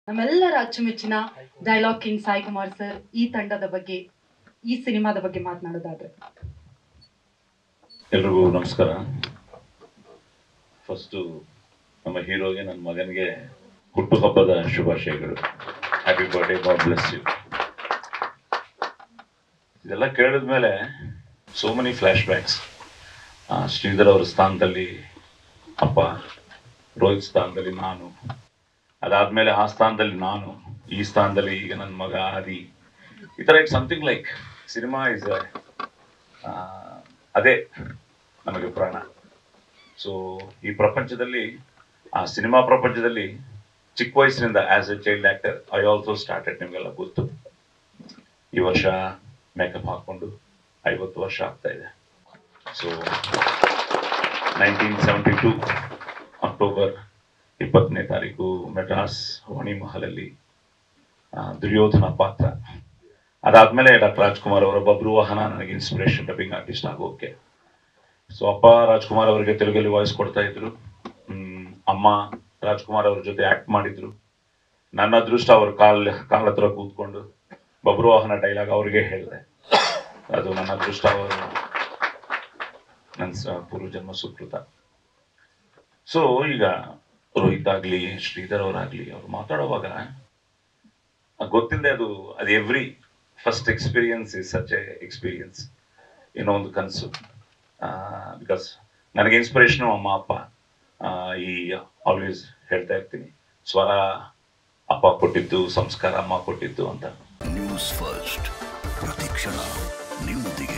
ನಮ್ಮೆಲ್ಲರ ಅಚ್ಚುಮೆಚ್ಚಿನ dialogue king Sai Kumar sir ಈ ತಂಡದ ಬಗ್ಗೆ ಈ ಸಿನಿಮಾದ ಬಗ್ಗೆ ಮಾತನಾಡೋದಾದ್ರೆ ಎಲ್ರಿಗೂ ನಮಸ್ಕಾರ ಫಸ್ಟು ನಮ್ಮ ಹೀರೋಗೆ ನನ್ನ ಮಗನಿಗೆ ಹುಟ್ಟುಹಬ್ಬದ ಶುಭಾಶಯಗಳು happy birthday god bless you ಇದೆಲ್ಲ ಕೇಳಿದ್ಮೇಲೆ so many flashbacks Sridhar ಅವರ ಸ್ಥಾನದಲ್ಲಿ ಅಪ್ಪ ರೋಹಿತ್ ಸ್ಥಾನದಲ್ಲಿ ನಾನು ಅದಾದ್ಮೇಲೆ ಆ ಸ್ಥಾನದಲ್ಲಿ ನಾನು ಈ ಸ್ಥಾನದಲ್ಲಿ ಈಗ ನನ್ನ ಮಗ ಆದಿ ಈ ಥರ it something like cinema is ಅದೇ ನಮಗೆ ಪ್ರಾಣ ಸೊ ಈ ಪ್ರಪಂಚದಲ್ಲಿ ಆ ಸಿನಿಮಾ ಪ್ರಪಂಚದಲ್ಲಿ ಚಿಕ್ಕ ವಯಸ್ಸಿನಿಂದ as a child actor I also started ನಿಮಗೆಲ್ಲ ಗೊತ್ತು ಈ ವರ್ಷ ಮೇಕಪ್ ಹಾಕೊಂಡು ಐವತ್ತು ವರ್ಷ ಆಗ್ತಾ ಇದೆ so nineteen seventy two October ಇಪ್ಪತ್ತನೇ ತಾರೀಕು ಮೆಡ್ರಾಸ್ ವಾಣಿ ಮಹಲಲ್ಲಿ ಆ, ದುರ್ಯೋಧನ ಪಾತ್ರ ಅದಾದ್ಮೇಲೆ ಡಾಕ್ಟರ್ ರಾಜ್ಕುಮಾರ್ ಅವರ ಬಬ್ರು ವಾಹನ ನನಗೆ ಇನ್ಸ್ಪಿರೇಷನ್ ಡಬ್ಬಿಂಗ್ ಆರ್ಟಿಸ್ಟ್ ಆಗೋಕೆ ಸೊ ಅಪ್ಪ ರಾಜ್ಕುಮಾರ್ ಅವರಿಗೆ ತೆಲುಗಲ್ಲಿ ವಾಯ್ಸ್ ಕೊಡ್ತಾ ಇದ್ರು ಹ್ಮ್, ಅಮ್ಮ ರಾಜ್ಕುಮಾರ್ ಅವ್ರ ಜೊತೆ ಆಕ್ಟ್ ಮಾಡಿದ್ರು ನನ್ನ ಅದೃಷ್ಟ ಅವ್ರ ಕಾಲ್ ಕಾಲ್ ಹತ್ರ ಕೂತ್ಕೊಂಡು ಬಬ್ರು ವಾಹನ ಡೈಲಾಗ್ ಅವ್ರಿಗೆ ಹೇಳಿದೆ ಅದು ನನ್ನ ಅದೃಷ್ಟ ಅವರು ನನ್ನ ಸ- ಪೂರ್ವಜನ್ಮ ಸುಕೃತ ಸೊ ಈಗ ರೋಹಿತ್ ಆಗ್ಲಿ ಶ್ರೀಧರ್ ಅವರಾಗ್ಲಿ ಅವ್ರು ಮಾತಾಡುವಾಗ ಗೊತ್ತಿಲ್ಲದೆ ಅದು ಅದು every first experience is such a experience ಏನೋ ಒಂದು ಕನಸು ಬಿಕಾಸ್ ನನಗೆ ಇನ್ಸ್ಪಿರೇಷನು ಅಮ್ಮ ಅಪ್ಪ ಆ, ಈ ಆಲ್ವೇಸ್ ಹೇಳ್ತಾ ಇರ್ತೀನಿ ಸ್ವರ ಅಪ್ಪ ಕೊಟ್ಟಿದ್ದು ಸಂಸ್ಕಾರ ಅಮ್ಮ ಕೊಟ್ಟಿದ್ದು ಅಂತ ನ್ಯೂಸ್ ಫಸ್ಟ್ ಪ್ರತಿಕ್ಷಣ ನಿಮ್ಮೊಂದಿಗೆ